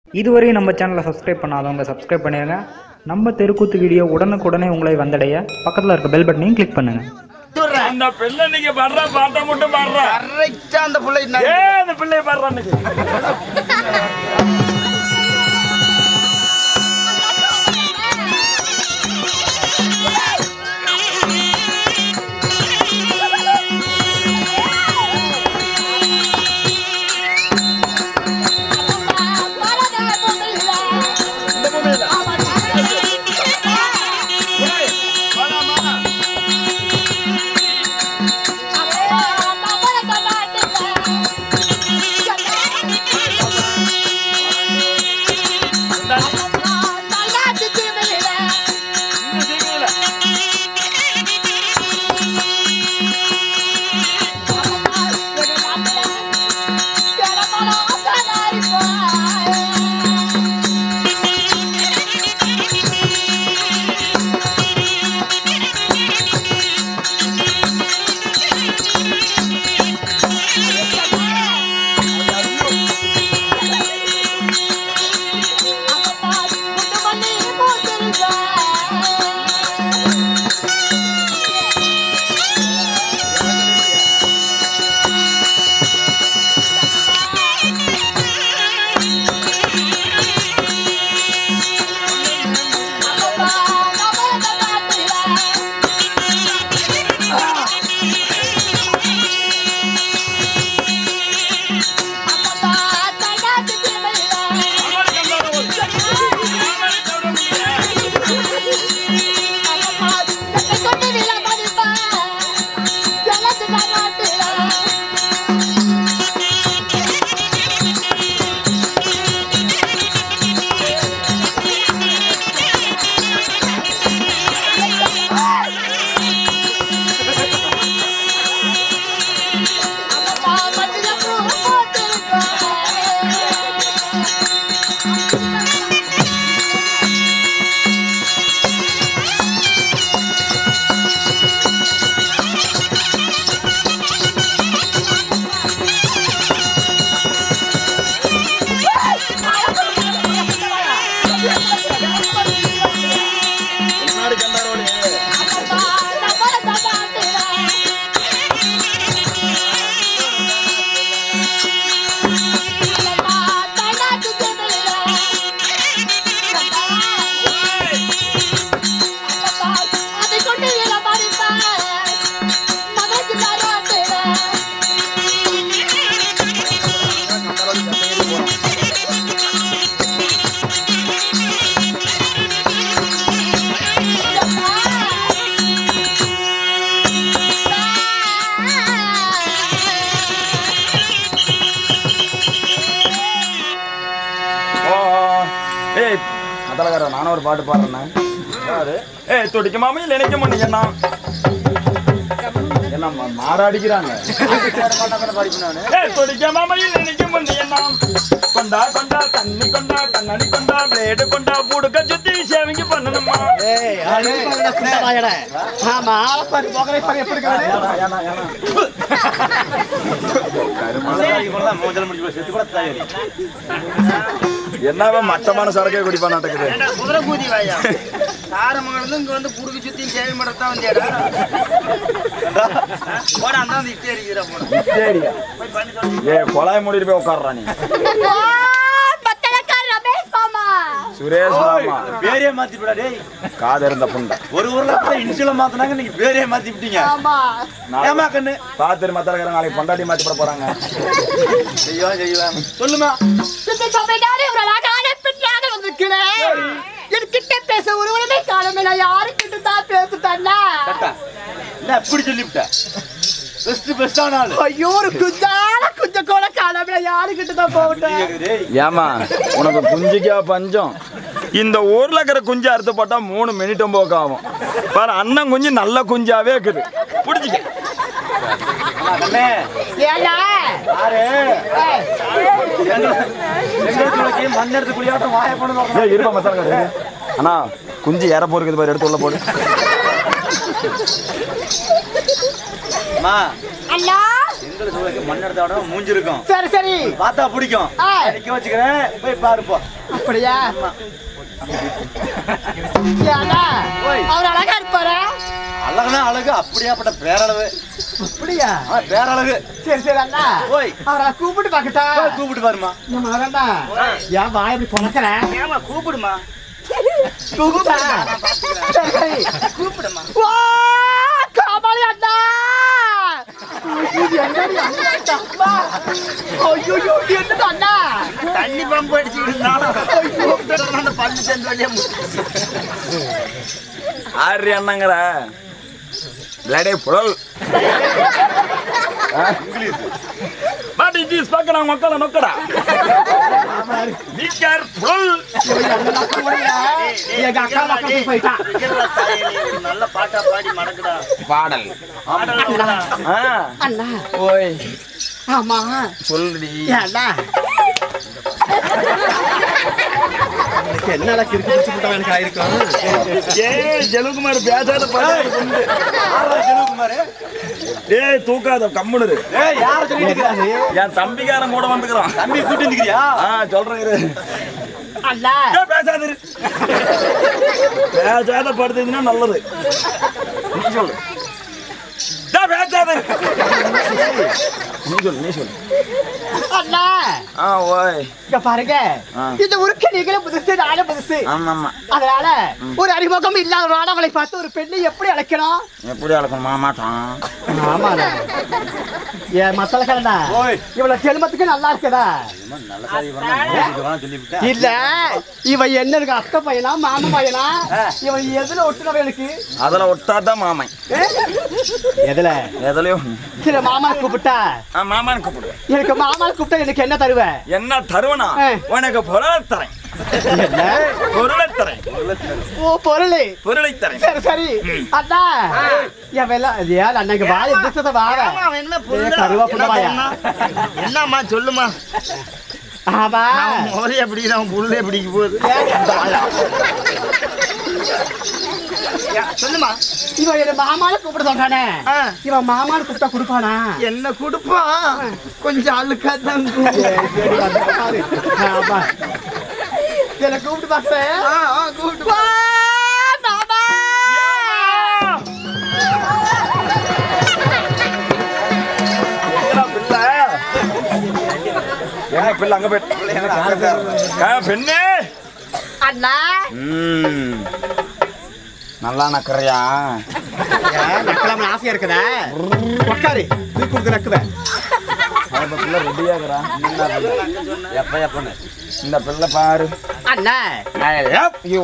இதுவரையும் நம்ம சேனலை சப்ஸ்கிரைப் பண்ணாதவங்க சப்ஸ்கிரைப் பண்ணிடுங்க நம்ம தெருக்கூத்து வீடியோ உடனுக்குடனே உங்களை வந்தடைய பக்கத்தில் இருக்க பெல் பட்டனையும் கிளிக் பண்ணுங்கள் அந்த பிள்ளை நீங்க பாடுற பாட்டை மட்டும் பாடுற கரெக்டா அந்த பிள்ளை ஏ அந்த பிள்ளைய பாடுற அன்னைக்கு இந்த பொம்மையில ஏய், வாடாம்மா. இந்தா, இந்த சீக்கிரம் அமர் கந்தார ஒரு அமர் கந்தார முன்னாடி கந்தாரோடு அதை கொண்டு வீர மறிப்பார் மனசு ஓ ஏய் அதலகார நானும் ஒரு பாட்டு பாடுறேன் யாரு ஏய் துடிக்க மாமையில் நினைக்க மாட்டேங்க என்ன என்ன மா- மாட அடிக்கிறாங்க ஏய் துடிக்க மாமையில் நினைக்க மாட்டேங்க என்ன கொண்டா கொண்டா தண்ணி கொண்டா கண்ணாடி கொண்டா பிளேடு கொண்டா பூடுக்க சுத்தி சேவிங்க பண்ணணுமா ஏனா, ஏனா, ஏனா. என்னவா மட்டமான சரக்கே குடிப்பா நாட்டுக்குது குதிரை கூதி வாயா தாரமங்கலம் இருந்து இங்க வந்து புடுக்கு சுத்தி சேவை மடத்தான் வந்தியாடா போட அந்த வந்து இட்டே இருக்கிற போட சரியா போய் பண்ணி சொல்லி ஏ கொலாய் மூடிட்டு போய் உட்கார்றா நீ பத்தலக்கார ரமேஷ் மாமா சுரேஷ் மாமா பேரே மாத்திவிடா டேய் காது இருந்த புண்டை ஒரு ஊர்ல கூட இன்சுல மாத்தினாங்க நீங்க பேரே மாத்தி விட்டீங்க ஆமா ஏமா கண்ணு பாத்துரு மத்தலக்காரங்க நாளைக்கு பொண்டாட்டி மாத்தி போட போறாங்க செய்வோம் செய்வோம் சொல்லுமா சுத்தி சபைக்காரே ஒரு அழகான பின்னாக வந்திருக்கிறேன் என்கிட்ட பேச ஒருவருமே காலமில்ல யாருக்கிட்ட தான் பேசுத்தன்னா கட்டா என்ன இப்படி சொல்லிவிட்ட பெஸ்ட் பெஸ்டான ஆளு ஐயோ ஒரு குஞ்சான குஞ்ச கூட காலமில்ல யாருக்கிட்ட தான் போகட்டும் டேய் ஏமா உனக்கு குஞ்சிக்கா பஞ்சம் இந்த ஊர்ல இருக்கிற குஞ்சு அறுத்து போட்டா மூணு மினிட்டும் போக்கு ஆகும் பாரு அண்ணன் குஞ்சு நல்ல குஞ்சாவே இருக்குது பிடிச்சிக்க அம்மா, கண்ணே ஏன்னா யாரு எங்களுக்கு மண் எடுத்து குடியாட்டம் வாய பண்ணணும் ஏய் இருப்பா மசாலா அண்ணா குஞ்சு ஏற போறது பாரு எடுத்து உள்ள போடு அம்மா அண்ணா எங்க பொங்கல் சோறுக்கு மண் எடுத்த உடனே மூஞ்சி இருக்கும் சரி சரி பார்த்தா பிடிக்கும் ஆ. நிக்க வச்சுக்கிறேன் போய் பாருப்போ அப்படியா ஏன்னா, ஓய். அவர் அழகா இருப்பாரா அழகுனா அழகு அப்படியாப்பட்ட பேரழகு அப்படியா ஆ, பேரழகு சரி சரி அண்ணா ஓய். அவரை கூப்பிட்டு பாக்கட்டா போய் கூப்பிட்டு பாருமா நம்ம வரண்டா ஏன் வாய் இப்படி பொழக்கிற ஏமா கூப்பிடுமா கூப்பிட்டா சரி சரி கூப்பிடுமா வா, காமாளி அண்ணா இது என்னடி அண்ணா அம்மா. ஐயோ இது என்னது அண்ணா தண்ணி பம்பு அடிச்சுக்கிட்டு இருந்தாலும் கூப்பிட்டு அந்த பல்லு சேர்ந்து வழியா ஆறு அண்ணங்கிற பிளடே புழல் பட் இட் இஸ் பக்கடா மக்கள நொக்கடா பீக்கர் புழல் எங்க அக்கா மக்கள் போயிட்டா நல்ல பாட்டா பாடி மடக்குடா பாடல் ஆ அண்ணா ஓய் ஆமா சொல்லுடி அண்ணா என்னால கிறுக்கு பிடிச்சு போட்டவன் எனக்கு ஆயிருக்கும் ஏய் ஜெலுகுமார் பேசாத பாடு செல்வகுமாரு டேய் தூக்காத கம்முனு இரு. ஏய் யார சொல்லிட்டு இருக்கிறாரு என் தம்பிக்காரன் கூட வந்துக்கிறான் தம்பி கூட்டி வந்துக்கிறியா ஆ சொல்றேன் இரு. அண்ணா ஏய், பேசாத இரு. பேசாத படுத்ததுன்னா நல்லது நீ சொல்லு டேய், பேசாத இரு. நீ சொல்லு நீ சொல்லு அண்ணா ஆ ஓய் இங்க பாருங்க ஆ. இந்த உருக்கு நீங்களும் புதுசு நானும் புதுசு ஆமா ஆமா அதனால ஒரு அறிமுகம் இல்லாத ஒரு ஆடவளை பார்த்து ஒரு பெண்ணை எப்படி அழைக்கணும் எப்படி அழக்கணுமா மாட்டான் ஆமாடா ஏன் மத்தல கிழண்டா ஓய். இவ்வளவு செல்மத்துக்கு நல்லா இருக்குதா நல்ல சாரி வரணும் சொல்லிவிட்டேன் இல்ல இவன் என்ன இருக்கு அத்தை பையனா மாமன் பையனா இவன் எதுல ஒட்டுனவன் எனக்கு அதுல ஒட்டாதான் மாமன் எதுல எதுலயோ சில மாமா கூப்பிட்டா ஆ மாமன் கூப்பிடு எனக்கு மாமா கூப்பிட்டா எனக்கு என்ன தருவ என்ன தருவனா ஆ. உனக்கு பொருளை தரேன் என்ன பொருளை தரேன் ஓ பொருள் பொருளை தரேன் சரி சரி அண்ணா என் வெள்ள ஏன் அண்ணங்க வாய எதிர்த்தத வார அவன் என்ன புல்லு? ஏய், கருவேப்பிலை வாயா. என்னம்மா சொல்லுமா ஆமா அவன் முதலே பிடிக்குது அவன் புல்லே பிடிக்க போகுது ஏன், சொல்லுமா இவன் என்ன மாமால கூப்பிட சொல்றானே ஆ. இவன் மாமான்னு கூப்பிட்டா கொடுப்பானா என்ன கொடுப்பான் கொஞ்சம் அழுக்கா தான் சரி, வந்து பாரு. ஆமா. என்னை கூப்பிட்டு பாக்குறேன் கூப்பிட்டு வா, மாமா எங்கடா பிள்ளை எங்க பிள்ளை அங்க போயிட்டு ஆ, பெண்ணே அண்ணா ம். நல்லா நக்கறியா நக்கலாம் ஆசையா இருக்குதா உட்காரு நீ கொடுத்து நக்குவேன் அந்த பிள்ளை ரெடியாகிறா எப்ப எப்பன்னு இந்த பிள்ளை பாரு அண்ணா I love you.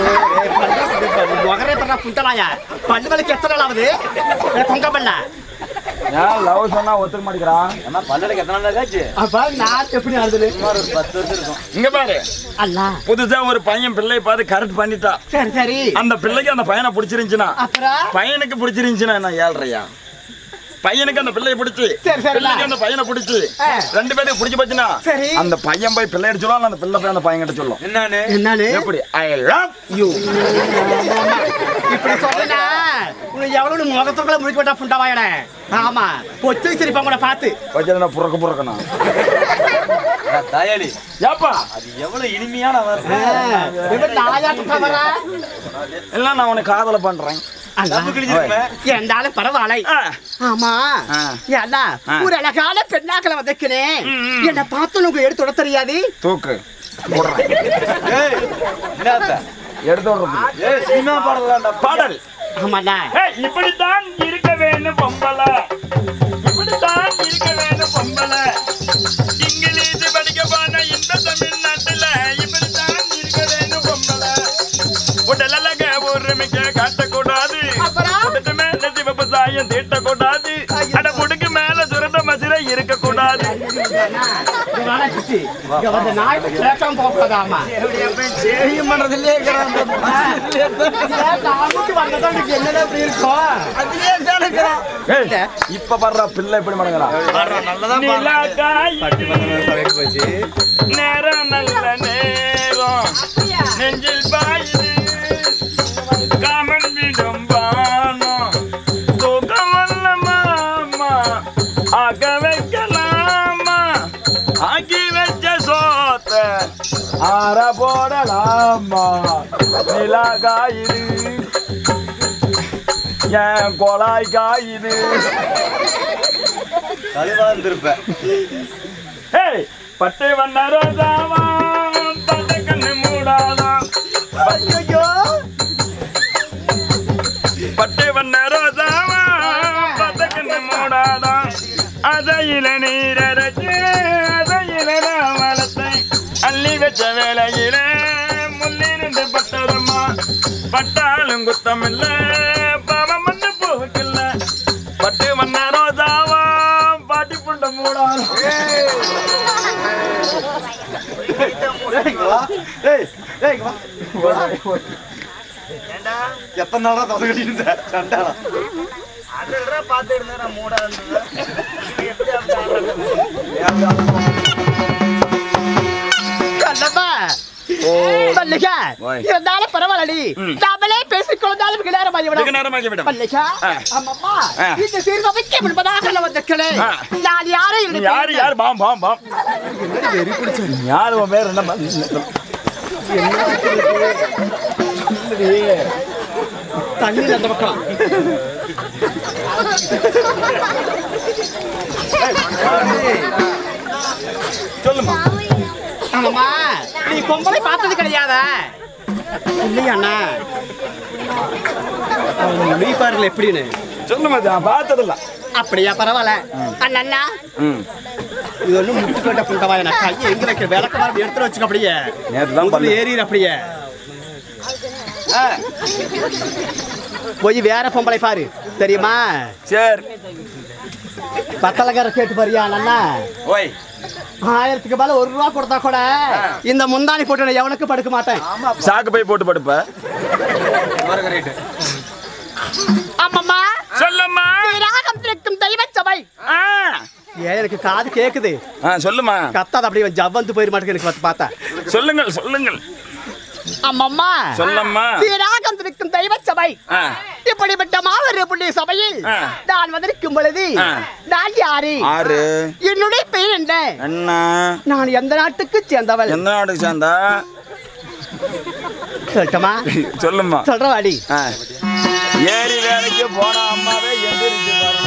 முகரே பண்ணா புண்டலாயா பல்லுவலுக்கு எத்தனை நாள் ஆகுது பொங்க பண்ண ஏன் லவ் சொன்னா ஒத்துக்க மாட்டேங்கிறா ஏமா பல்லடைக்கு எத்தனை நாள் ஆச்சு அப்ப நான் எப்படி ஆகுது சுமார் ஒரு பத்து வருஷம் இருக்கும் இங்க பாரு அண்ணா புதுசா ஒரு பையன் பிள்ளைய பார்த்து கரெக்ட் பண்ணிட்டா சரி சரி அந்த பிள்ளைக்கு அந்த பையனை பிடிச்சிருந்துச்சுன்னா அப்புறம் பையனுக்கு பிடிச்சிருந்துச்சுன்னா என்ன ஏழ்றையா பையனுக்கு அந்த பிள்ளைய பிடிச்சி சரி, சரி. பிள்ளைக்கு அந்த பையனை பிடிச்சி ஆ. ரெண்டு பேரும் பிடிச்சி போச்சுன்னா சரி. அந்த பையன் போய் பிள்ளைய சொல்லுவான் அந்த பிள்ளை போய் அந்த பையன் கிட்ட சொல்லும் என்னன்னு என்னன்னு எப்படி ஐ லவ் யூ இப்படி சொல்லுனா உனக்கு எவ்வளவு முகத்துக்குள்ள முடிச்சு போட்டா புண்டவாயன ஆமா பொச்சு சிரிப்பா கூட பார்த்து வச்சு புறக்க புறக்கணும் அட தாயாளி ஏப்பா அது எவ்வளவு இனிமையான வார்த்தை இவன் நாயாட்டு வரா எல்லாம் நான் உனக்கு காதல பண்றேன் தப்பு கிழிஞ்சிருக்குமே எந்தாலும் பரவாயில்லை ஆ, ஆமா ஆ. ஏன்னா ஆ. ஒரு அழகான பெண்ணாக்களை வதக்கினேன் ம், ம். என்ன பார்த்து உனக்கு எடுத்து விட தெரியாது தூக்கு போடுறேன். ஏய் என்னத்த எடுத்து விடுறது ஏய் சினிமா பாடலாம்டா பாடல் ஆமாண்ணா ஏய், இப்படித்தான் இருக்க வேணும் பொம்பளை இப்படித்தான் இருக்க வேணும் பொம்பளை இங்கிலீஷ் படிக்க போன இந்த தமிழ்நாட்டுல இப்படித்தான் இருக்க வேணும் பொம்பளை உடலழக உரிமைக்க காட்டக்கூடாது அப்புறம்? உடத்து மேல சிவப்பு சாயம் தீட்டக்கூடாது அட புடுக்கு மேல சுரண்ட மசிர இருக்கக்கூடாது கேட்காம போகக்கூடாதாமா சேவியம் பண்றதுலயே இருக்கிறான் நமக்கு வந்ததா உனக்கு என்னடா இப்படி இருக்கும் அதுலயே தான் இருக்கிறான் ஏய், இப்ப பாடுறா பிள்ளை எப்படி மடங்குறான் நல்லதான் நேரம் நல்ல நேரம் நெஞ்சில் பாயுது காமன் விடும் பானம் தூக்கம் வல்ல மாமா ஆகவே போடலாமா நிலா காயுது என் கொலாய் காயுது கழுவாந்திருப்ப ஹேய் பட்டை வண்ண ரோஜாவா பட்டை கண்ணு மூடாதா பட்டை வண்ண ரோஜாவா பட்டை கண்ணு மூடாதா அதையில நீரரைச்சு அதையில நான் வளர்த்தேன் அள்ளி வச்ச வேலையில முள்ளிருந்து பட்டதம்மா பட்டாலும் குத்தமில்ல பாவம் வந்து போகக்கில்ல பட்டு வண்ண ரோஜாவா பாட்டி புண்ட மூடாதா ஏய் ஏய் இங்க வா எத்தனை நாளா தோசை கட்டிட்டு இருந்த சண்டாளா அதெல்லாம் பார்த்து இருந்தேன் நான் மூடா இருந்தது எப்படி கண்ணம்மா மல்லிகா ஓய். இருந்தாலும் பரவாயில்லடி ம். நாமளே பேசிக்கொண்டாலும் மிக நேரமாகி வெகு விடும் நேரமாகி விடும் மல்லிகா ஆ. அம்மம்மா ஆ. இந்த சீர்கமைக்க என்பதாக நான் வந்திருக்கிறேன் ஆ. நான் யாரை நீ யாரு யாரு பாம் பாம் பாம் யாரு உன் பேர் என்ன தண்ணீர் அந்த பக்கம் சொல்லுமா ஆமாம்மா நீ பொம்பளை பார்த்தது கிடையாதா இல்லையா அண்ணா நீ பாருல எப்படின்னு சொல்லுமா நான் பார்த்ததில்ல அப்படியா பரவாயில்ல அண்ணா ம் இது ஒன்றும் முட்டுக்கட்ட புண்டவா எனக்கு கையை எங்க வைக்க விளக்க மாதிரி எடுத்து வச்சுக்க அப்படியே நேத்து தான் முதல்ல பண்ணேன். ஏறிடு அப்படியே போய் வேற பொம்பளை பாரு தெரியுமா சரி பத்தலக்கார கேட்டு பாரியா அண்ணா ஓய் ஆயிரத்துக்கு மேல ஒரு ரூபா கொடுத்தா கூட இந்த முந்தானி போட்டு நான் எவனுக்கு படுக்க மாட்டேன் சாக்கு போய் போட்டு படுப்ப ஆமாம்மா சொல்லம்மா ராகம் திரைக்கும் தெய்வ சபை ஆ ஏன் எனக்கு காது கேக்குது ஆ சொல்லுமா கத்தாத அப்படியே ஜவ்வந்து போயிட மாட்டேங்குது எனக்கு பார்த்து பார்த்தா சொல்லுங்கள் சொல்லுங்கள் அம்மம்மா சொல்லம்மா ராகம் திரைக்கும் தெய்வ சபை ஆ இப்படிப்பட்ட மாவீர புண்ணிய சபையில் ஆ. நான் வந்திருக்கும் பொழுது ஆ. நான் யாரு ஆறு என்னுடைய பெயர் என்ன என்ன நான் எந்த நாட்டுக்கு சேர்ந்தவள் எந்த நாட்டுக்கு சேர்ந்தா சொல்லட்டுமா சொல்லுமா சொல்ற வாடி ஆ. ஏரி வேலைக்கு போன அம்மாவே எந்திரிச்சு வரணும்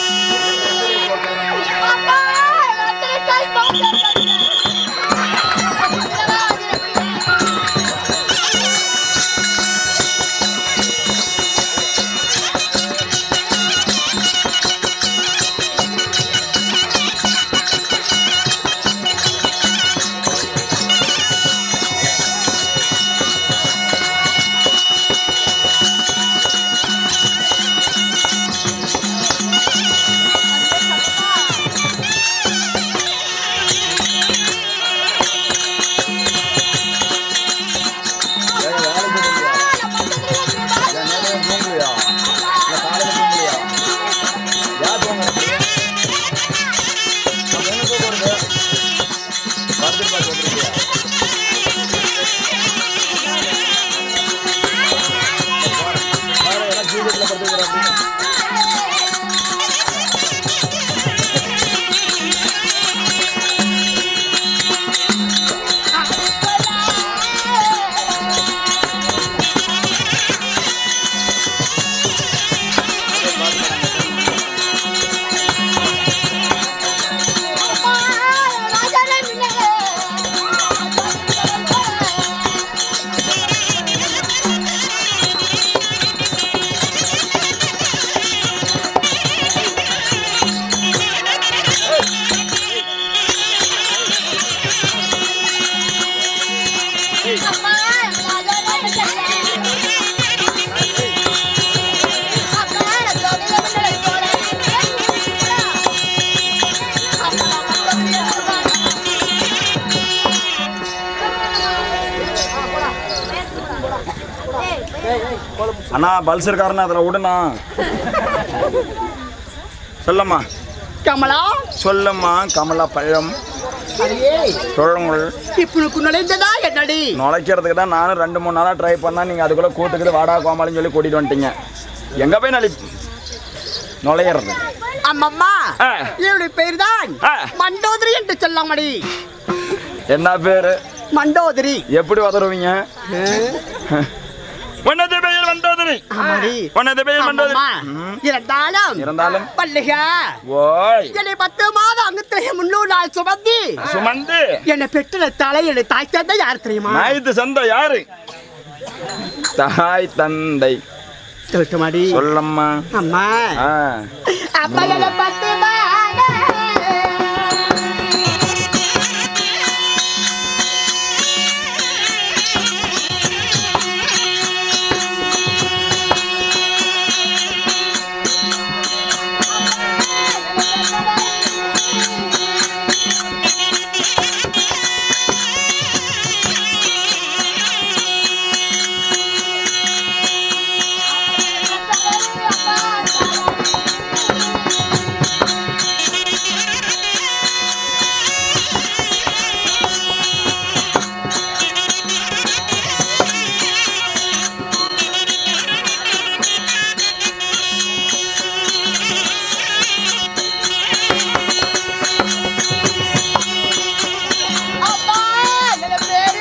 அண்ணா பல்சர்காரன் அதில் விடுண்ணா சொல்லம்மா கமலா சொல்லம்மா கமலா பழம் அடியே சொல்லுங்கள் இப்பளுக்கு நுழைந்ததா என்னடி நுழைக்கிறதுக்கு தான் நானும் ரெண்டு மூணு நாளாக ட்ரை பண்ணால் நீங்கள் அதுக்குள்ளே கூட்டுக்குது வாடா கோமாளின்னு சொல்லி கூட்டிகிட்டு வந்துட்டீங்க எங்கே போய் நலி நுழையிறது அம்மம்மா ஆ. என்னுடைய பெயர் தான் ஆ. மண்டோதரி என்று சொல்லாமடி என்ன பேர் மண்டோதரி எப்படி உதறுவீங்க உன்னது பெயர் மண்டோதரி ஆமாடி உன்னது பெயர் மண்டோதரி ஆமாம்மா. இருந்தாலும் இருந்தாலும் பள்ளிகா ஓய் என்னை பத்து மாதம் அங்கத்திலே முன்னூறு நாள் சுமந்தி சுமந்து என்னை பெற்ற தலை என்னை தாய் தந்தை யார் தெரியுமா நாய்த்து சந்தை யாரு தாய் தந்தை சொல்லட்டுமாடி சொல்லம்மா அம்மா ஆ அப்பா என்னை பத்து மாதம் அப்பா என்னை பேரு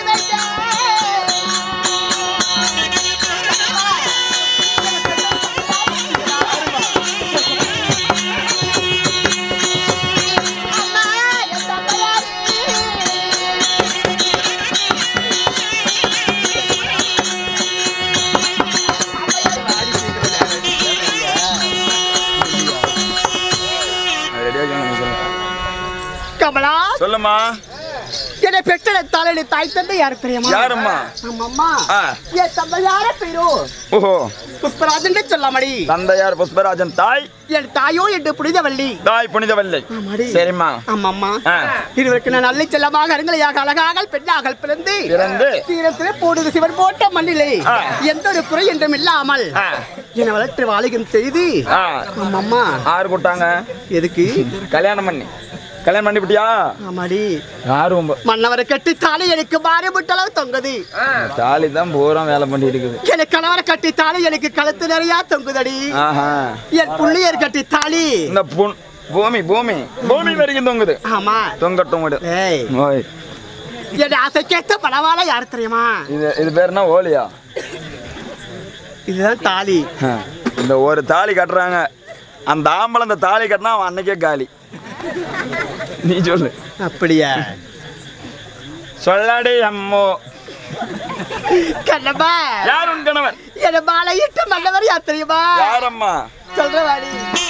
ரெடியா சொல்லுங்க கமலா சொல்லுமா என்னை பெற்ற தலை தாய் தந்தை யார் தெரியுமா யாரம்மா ஆமாம்மா ஆ என் தந்தை யார பேரு ஓஹோ புஷ்பராஜன் சொல்லாமடி தந்தையார் புஷ்பராஜன் தாய் என் தாயோ என்று புனிதவள்ளி தாய் புனிதவல்லை ஆமாடி சரிம்மா ஆமாம்மா ஆ. இருவருக்கு நான் நல்ல செல்லமாக அருங்கலையாக அழகாக பெண்ணாக பிறந்து பிறந்து தீரத்திலே போடுது சிவன் போட்ட மண்ணிலே ஆ. எந்த ஒரு குறை என்றும் இல்லாமல் ஆ. என்னை வளர்த்து வாழுகும் செய்து ஆ ஆமாம்மா யாரு கூட்டாங்க எதுக்கு கல்யாணம் பண்ணி கல்யாணம் பண்ணி விட்டியா ஆமாடி யாரு உம்ப மன்னவரை கட்டி தாலி எனக்கு மாறி முட்டளவு தொங்குது தாலி தான் பூரா வேலை பண்ணி இருக்குது எனக்கு கணவரை கட்டி தாலி எனக்கு கழுத்து நிறைய தொங்குதடி ஆஹா என் புள்ளியர் கட்டி தாலி இந்த புண் பூமி பூமி பூமி வரைக்கும் தொங்குது ஆமா தொங்கட்டும் விடு ஏய் ஓய் என் ஆசைக்கேத்த பணவாள யார் தெரியுமா இது இது பேர் என்ன ஓலியா இதுதான் தாலி ஆ. இந்த ஒரு தாலி கட்டுறாங்க அந்த ஆம்பளை அந்த தாலி கட்டினா அவன் அன்னைக்கே காலி நீ சொல்லு அப்படியா சொல்லாடி அம்மோ கண்ணம்மா யார் உன் கணவன் என் மாலையிட்ட மன்னவர் யார் தெரியுமா யாரம்மா சொல்ற வாடி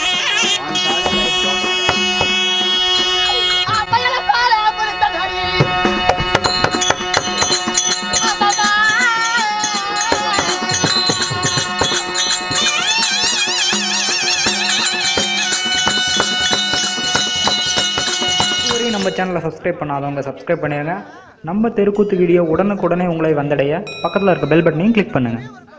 இதுவரையும் நம்ம சேனலை சப்ஸ்கிரைப் பண்ணாதவங்க சப்ஸ்கிரைப் பண்ணிடுங்க நம்ம தெருக்கூத்து வீடியோ உடனுக்குடனே உங்களை வந்தடைய பக்கத்தில் இருக்க பெல் பட்டனையும் கிளிக் பண்ணுங்கள்